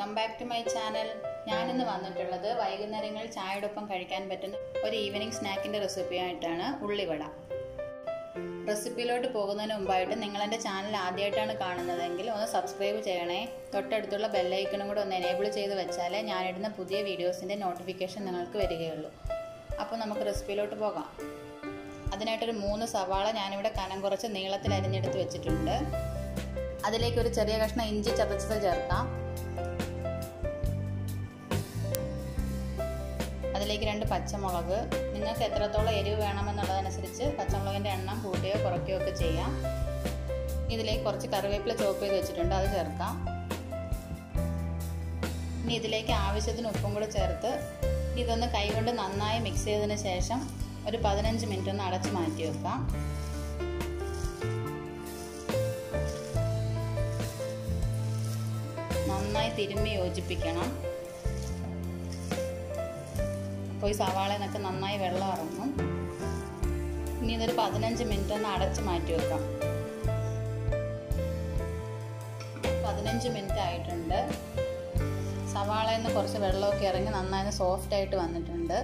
welcome back to my channel ഞാനിന്ന് വന്നിട്ടുള്ളത് വൈകുന്നേരങ്ങളിൽ ചായയോടൊപ്പം കഴിക്കാൻ പറ്റുന്ന ഒരു ഈവനിങ് സ്നാക്കിൻ്റെ റെസിപ്പിയായിട്ടാണ് ഉള്ളിവട റെസിപ്പിയിലോട്ട് പോകുന്നതിന് മുമ്പായിട്ട് നിങ്ങൾ എൻ്റെ ചാനൽ ആദ്യമായിട്ടാണ് കാണുന്നതെങ്കിൽ ഒന്ന് സബ്സ്ക്രൈബ് ചെയ്യണേ തൊട്ടടുത്തുള്ള ബെല്ലൈക്കണും കൂടെ ഒന്ന് എനേബിൾ ചെയ്ത് വെച്ചാലേ ഞാനിടുന്ന പുതിയ വീഡിയോസിൻ്റെ നോട്ടിഫിക്കേഷൻ നിങ്ങൾക്ക് വരികയുള്ളൂ അപ്പോൾ നമുക്ക് റെസിപ്പിയിലോട്ട് പോകാം അതിനായിട്ടൊരു മൂന്ന് സവാള ഞാനിവിടെ കനം കുറച്ച് നീളത്തിൽ അരിഞ്ഞെടുത്ത് വെച്ചിട്ടുണ്ട് അതിലേക്ക് ഒരു ചെറിയ കഷ്ണം ഇഞ്ചി ചതച്ചത് ചേർക്കാം അതിലേക്ക് രണ്ട് പച്ചമുളക് നിങ്ങൾക്ക് എത്രത്തോളം എരിവ് വേണമെന്നുള്ളതനുസരിച്ച് പച്ചമുളകിൻ്റെ എണ്ണം കൂട്ടുകയോ കുറയ്ക്കുകയോ ഒക്കെ ചെയ്യാം ഇതിലേക്ക് കുറച്ച് കറിവേപ്പില ചോപ്പ് ചെയ്ത് വെച്ചിട്ടുണ്ട് അത് ചേർക്കാം ഇനി ഇതിലേക്ക് ആവശ്യത്തിന് ഉപ്പും കൂടെ ചേർത്ത് ഇതൊന്ന് കൈകൊണ്ട് നന്നായി മിക്സ് ചെയ്തതിന് ശേഷം ഒരു പതിനഞ്ച് മിനിറ്റ് ഒന്ന് അടച്ച് മാറ്റി വെക്കാം നന്നായി തിരുമ്മി യോജിപ്പിക്കണം അപ്പോൾ ഈ സവാളയിൽ നിന്നൊക്കെ നന്നായി വെള്ളം ഇറങ്ങും ഇനി ഇതൊരു പതിനഞ്ച് മിനിറ്റ് ഒന്ന് അടച്ച് മാറ്റി വെക്കാം പതിനഞ്ച് മിനിറ്റ് ആയിട്ടുണ്ട് സവാളയിൽ നിന്ന് കുറച്ച് വെള്ളമൊക്കെ ഇറങ്ങി നന്നായി സോഫ്റ്റ് ആയിട്ട് വന്നിട്ടുണ്ട്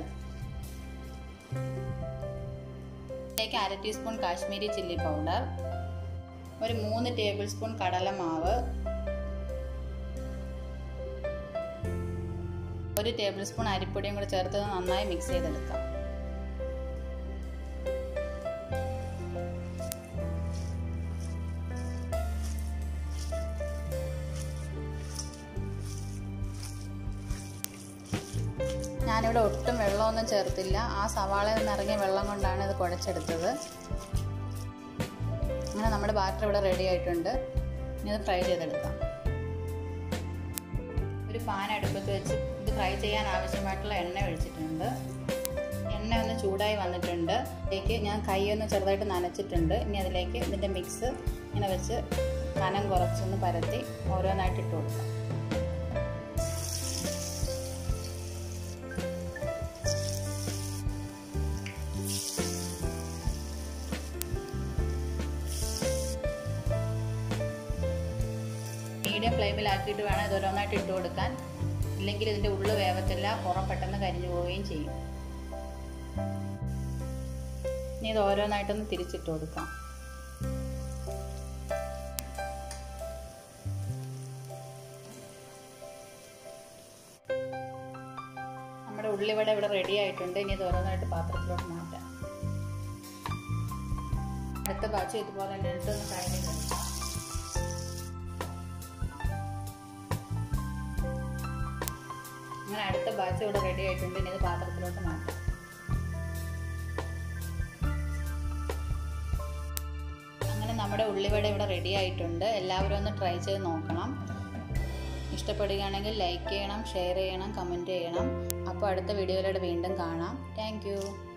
ഇതിലേക്ക് അര ടീസ്പൂൺ കാശ്മീരി ചില്ലി പൗഡർ ഒരു മൂന്ന് ടേബിൾ സ്പൂൺ കടലമാവ് ഒരു ടേബിൾ സ്പൂൺ അരിപ്പൊടിയും കൂടെ ചേർത്ത് നന്നായി മിക്സ് ചെയ്തെടുക്കാം ഞാനിവിടെ ഒട്ടും വെള്ളമൊന്നും ചേർത്തില്ല ആ സവാളയിൽ നിന്ന് ഇറങ്ങിയ വെള്ളം കൊണ്ടാണ് ഇത് കുഴച്ചെടുത്തത് അങ്ങനെ നമ്മുടെ ബാറ്റർ ഇവിടെ റെഡി ആയിട്ടുണ്ട് ഇനി ഇത് ഫ്രൈ ചെയ്തെടുക്കാം ഒരു പാൻ അടുപ്പത്ത് വെച്ച് ഇത് ഫ്രൈ ചെയ്യാൻ ആവശ്യമായിട്ടുള്ള എണ്ണ ഒഴിച്ചിട്ടുണ്ട് എണ്ണ ഒന്ന് ചൂടായി വന്നിട്ടുണ്ട് അതിലേക്ക് ഞാൻ കൈ ഒന്ന് ചെറുതായിട്ട് നനച്ചിട്ടുണ്ട് ഇനി അതിലേക്ക് ഇതിൻ്റെ മിക്സ് ഇങ്ങനെ വെച്ച് കനം കുറച്ചൊന്ന് പരത്തി ഓരോന്നായിട്ട് ഇട്ട് കൊടുക്കാം മീഡിയം ഫ്ലെയിമിലാക്കിയിട്ട് വേണം ഇത് ഓരോന്നായിട്ട് ഇട്ട് കൊടുക്കാൻ ഇല്ലെങ്കിൽ ഇതിൻ്റെ ഉള്ളു വേവത്തില്ല പുറം പെട്ടെന്ന് കരിഞ്ഞു പോവുകയും ചെയ്യും ഇനി ഇത് ഓരോന്നായിട്ടൊന്ന് തിരിച്ചിട്ട് കൊടുക്കാം നമ്മുടെ ഉള്ളിവട ഇവിടെ റെഡി ആയിട്ടുണ്ട് ഇനി ഇത് ഓരോന്നായിട്ട് പാത്രത്തിലോട്ട് മാറ്റാം അടുത്ത ബാച്ച് ഇതുപോലെ ഇട്ടൊന്ന് കഴിഞ്ഞിട്ടുണ്ട് അങ്ങനെ അടുത്ത ബാച്ച് ഇവിടെ റെഡി ആയിട്ടുണ്ട് ഇനി ഇത് പാത്രത്തിലോട്ട് മാറ്റാം അങ്ങനെ നമ്മുടെ ഉള്ളിവട ഇവിടെ റെഡി ആയിട്ടുണ്ട് എല്ലാവരും ഒന്ന് ട്രൈ ചെയ്ത് നോക്കണം ഇഷ്ടപ്പെടുകയാണെങ്കിൽ ലൈക്ക് ചെയ്യണം ഷെയർ ചെയ്യണം കമൻറ്റ് ചെയ്യണം അപ്പോൾ അടുത്ത വീഡിയോയിലൂടെ വീണ്ടും കാണാം താങ്ക്